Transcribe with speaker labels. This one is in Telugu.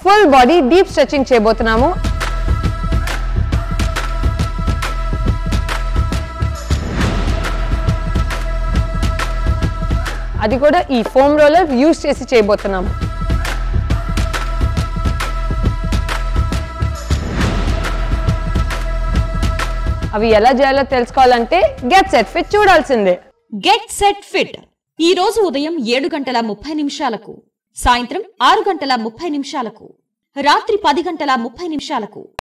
Speaker 1: ఫుల్ బాడీ డీప్ స్ట్రెచింగ్ చేయబోతున్నాము అది కూడా ఈ ఫోమ్ రోలర్ యూస్ చేసి చేయబోతున్నాము అవి ఎలా చేయాలో తెలుసుకోవాలంటే గెట్ సెట్ ఫిట్ చూడాల్సిందే
Speaker 2: గెట్ సెట్ ఫిట్ ఈ రోజు ఉదయం ఏడు గంటల ముప్పై నిమిషాలకు సాయంత్రం ఆరు గంటల ముప్పై నిమిషాలకు రాత్రి పది గంటల ముప్పై నిమిషాలకు